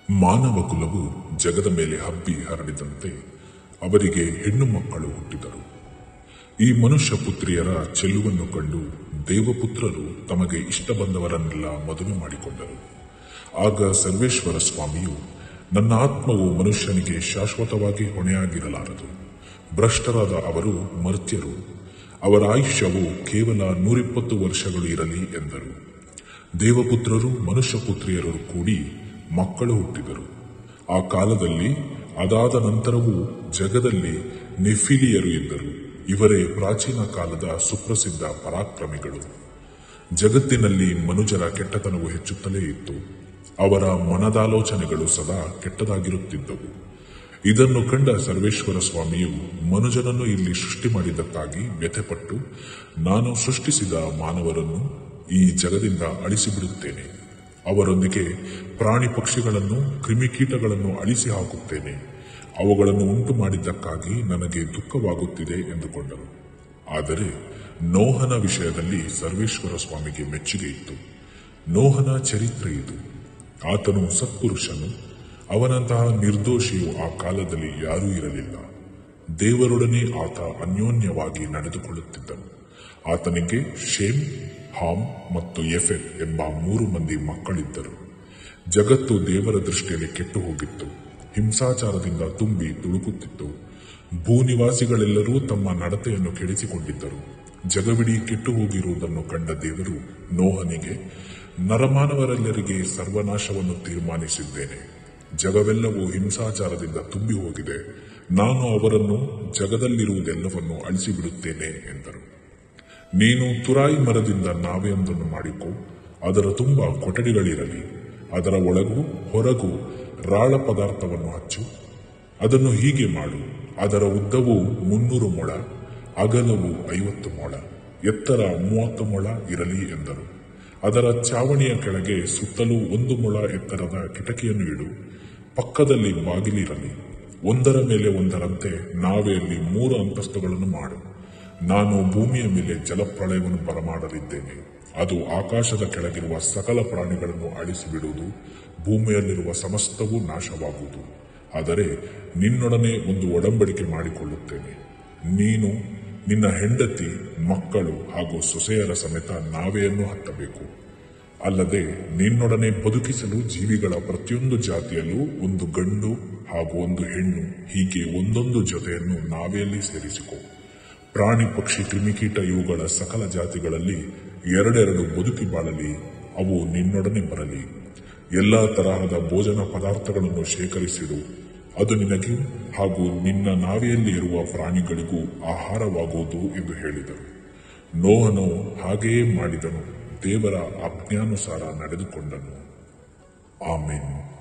ಮಾನವ ಕುಲವು ಜಗದ ಮೇಲೆ ಹಬ್ಬಿ ಹರಡಿದಂತೆ ಅವರಿಗೆ ಹೆಣ್ಣು ಮಕ್ಕಳು ಹುಟ್ಟಿದರು ಈ ಮನುಷ್ಯ ಪುತ್ರಿಯರ ಚೆಲುವನ್ನು ಕಂಡು ದೇವಪುತ್ರರು ತಮಗೆ ಇಷ್ಟ ಬಂದವರನ್ನೆಲ್ಲ ಮದುವೆ ಮಾಡಿಕೊಂಡರು ಆಗ ಸರ್ವೇಶ್ವರ ಸ್ವಾಮಿಯು ನನ್ನ ಆತ್ಮವು ಮನುಷ್ಯನಿಗೆ ಶಾಶ್ವತವಾಗಿ ಹೊಣೆಯಾಗಿರಲಾರದು ಭ್ರಷ್ಟರಾದ ಅವರು ಮರ್ತ್ಯರು ಅವರ ಆಯುಷ್ಯವು ಕೇವಲ ನೂರಿಪ್ಪತ್ತು ವರ್ಷಗಳು ಇರಲಿ ಎಂದರು ದೇವಪುತ್ರರು ಮನುಷ್ಯ ಪುತ್ರಿಯರು ಕೂಡಿ ಮಕ್ಕಳು ಹುಟ್ಟಿದರು ಆ ಕಾಲದಲ್ಲಿ ಅದಾದ ನಂತರವೂ ಜಗದಲ್ಲಿ ನೆಫಿಲಿಯರು ಇದ್ದರು ಇವರೇ ಪ್ರಾಚೀನ ಕಾಲದ ಸುಪ್ರಸಿದ್ಧ ಪರಾಕ್ರಮಿಗಳು ಜಗತ್ತಿನಲ್ಲಿ ಮನುಜರ ಕೆಟ್ಟತನವು ಹೆಚ್ಚುತ್ತಲೇ ಇತ್ತು ಅವರ ಮನದಾಲೋಚನೆಗಳು ಸದಾ ಕೆಟ್ಟದಾಗಿರುತ್ತಿದ್ದವು ಇದನ್ನು ಕಂಡ ಸರ್ವೇಶ್ವರ ಸ್ವಾಮಿಯು ಮನುಜನನ್ನು ಇಲ್ಲಿ ಸೃಷ್ಟಿ ಮಾಡಿದ್ದಕ್ಕಾಗಿ ವ್ಯಥೆಪಟ್ಟು ನಾನು ಸೃಷ್ಟಿಸಿದ ಮಾನವರನ್ನು ಈ ಜಗದಿಂದ ಅಳಿಸಿಬಿಡುತ್ತೇನೆ ಅವರೊಂದಿಗೆ ಪ್ರಾಣಿ ಪಕ್ಷಿಗಳನ್ನು ಕ್ರಿಮಿಕೀಟಗಳನ್ನು ಅಳಿಸಿ ಹಾಕುತ್ತೇನೆ ಅವುಗಳನ್ನು ಉಂಟು ಮಾಡಿದ್ದಕ್ಕಾಗಿ ನನಗೆ ದುಃಖವಾಗುತ್ತಿದೆ ಎಂದುಕೊಂಡರು ಆದರೆ ನೋಹನ ವಿಷಯದಲ್ಲಿ ಸರ್ವೇಶ್ವರ ಸ್ವಾಮಿಗೆ ಮೆಚ್ಚುಗೆ ಇತ್ತು ನೋಹನ ಚರಿತ್ರೆ ಇದು ಆತನು ಸತ್ಪುರುಷನು ಅವನಂತಹ ನಿರ್ದೋಷಿಯು ಆ ಕಾಲದಲ್ಲಿ ಯಾರೂ ಇರಲಿಲ್ಲ ದೇವರೊಡನೆ ಆತ ಅನ್ಯೋನ್ಯವಾಗಿ ನಡೆದುಕೊಳ್ಳುತ್ತಿದ್ದನು ಆತನಿಗೆ ಶೇಮ್ ಹಾಮ್ ಮತ್ತು ಎಫೆತ್ ಎಂಬ ಮೂರು ಮಂದಿ ಮಕ್ಕಳಿದ್ದರು ಜಗತ್ತು ದೇವರ ದೃಷ್ಟಿಯಲ್ಲಿ ಕೆಟ್ಟು ಹೋಗಿತ್ತು ಹಿಂಸಾಚಾರದಿಂದ ತುಂಬಿ ತುಳುಕುತ್ತಿತ್ತು ಭೂನಿವಾಸಿಗಳೆಲ್ಲರೂ ತಮ್ಮ ನಡತೆಯನ್ನು ಕೆಡಿಸಿಕೊಂಡಿದ್ದರು ಜಗವಿಡೀ ಕೆಟ್ಟು ಹೋಗಿರುವುದನ್ನು ಕಂಡ ದೇವರು ನೋಹನಿಗೆ ನರಮಾನವರೆಲ್ಲರಿಗೆ ಸರ್ವನಾಶವನ್ನು ತೀರ್ಮಾನಿಸಿದ್ದೇನೆ ಜಗವೆಲ್ಲವೂ ಹಿಂಸಾಚಾರದಿಂದ ತುಂಬಿ ಹೋಗಿದೆ ನಾನು ಅವರನ್ನು ಜಗದಲ್ಲಿರುವುದೆಲ್ಲವನ್ನು ಅಳಿಸಿಬಿಡುತ್ತೇನೆ ಎಂದರು ನೀನು ತುರಾಯಿ ಮರದಿಂದ ನಾವೆಯೊಂದನ್ನು ಮಾಡಿಕೊ ಅದರ ತುಂಬ ಕೊಠಡಿಗಳಿರಲಿ ಅದರ ಒಳಗೂ ಹೊರಗೂ ರಾಳ ಪದಾರ್ಥವನ್ನು ಹಚ್ಚು ಅದನ್ನು ಹೀಗೆ ಮಾಡು ಅದರ ಉದ್ದವು ಮುನ್ನೂರು ಮೊಳ ಅಗಲವು ಐವತ್ತು ಮೊಳ ಎತ್ತರ ಮೂವತ್ತು ಮೊಳ ಇರಲಿ ಎಂದರು ಅದರ ಚಾವಣಿಯ ಕೆಳಗೆ ಸುತ್ತಲೂ ಒಂದು ಮೊಳ ಎತ್ತರದ ಕಿಟಕಿಯನ್ನು ಇಡು ಪಕ್ಕದಲ್ಲಿ ಬಾಗಿಲಿರಲಿ ಒಂದರ ಮೇಲೆ ಒಂದರಂತೆ ನಾವೆಯಲ್ಲಿ ಮೂರು ಅಂತಸ್ತುಗಳನ್ನು ಮಾಡು ನಾನು ಭೂಮಿಯ ಮೇಲೆ ಜಲಪ್ರಳಯವನ್ನು ಬರಮಾಡಲಿದ್ದೇನೆ ಅದು ಆಕಾಶದ ಕೆಳಗಿರುವ ಸಕಲ ಪ್ರಾಣಿಗಳನ್ನು ಅಳಿಸಿಬಿಡುವುದು ಭೂಮಿಯಲ್ಲಿರುವ ಸಮಸ್ತವೂ ನಾಶವಾಗುವುದು ಆದರೆ ನಿನ್ನೊಡನೆ ಒಂದು ಒಡಂಬಡಿಕೆ ಮಾಡಿಕೊಳ್ಳುತ್ತೇನೆ ನೀನು ನಿನ್ನ ಹೆಂಡತಿ ಮಕ್ಕಳು ಹಾಗೂ ಸೊಸೆಯರ ಸಮೇತ ನಾವೆಯನ್ನು ಹತ್ತಬೇಕು ಅಲ್ಲದೆ ನಿನ್ನೊಡನೆ ಬದುಕಿಸಲು ಜೀವಿಗಳ ಪ್ರತಿಯೊಂದು ಜಾತಿಯಲ್ಲೂ ಒಂದು ಗಂಡು ಹಾಗೂ ಒಂದು ಹೆಣ್ಣು ಹೀಗೆ ಒಂದೊಂದು ಜೊತೆಯನ್ನು ನಾವೆಯಲ್ಲಿ ಸೇರಿಸಿಕೊ ಪ್ರಾಣಿ ಪಕ್ಷಿ ಕ್ರಿಮಿಕೀಟ ಇವುಗಳ ಸಕಲ ಜಾತಿಗಳಲ್ಲಿ ಎರಡೆರಡು ಬದುಕಿ ಬಾಳಲಿ ಅವು ನಿನ್ನೊಡನೆ ಬರಲಿ ಎಲ್ಲಾ ತರಹದ ಭೋಜನ ಪದಾರ್ಥಗಳನ್ನು ಶೇಖರಿಸಿಡು ಅದು ನಿನಗೆ ಹಾಗೂ ನಿನ್ನ ನಾವೆಯಲ್ಲಿ ಇರುವ ಪ್ರಾಣಿಗಳಿಗೂ ಆಹಾರವಾಗುವುದು ಎಂದು ಹೇಳಿದರು ನೋಹನು ಹಾಗೆಯೇ ಮಾಡಿದನು ದೇವರ ಆಜ್ಞಾನುಸಾರ ನಡೆದುಕೊಂಡನು ಆಮೇನ್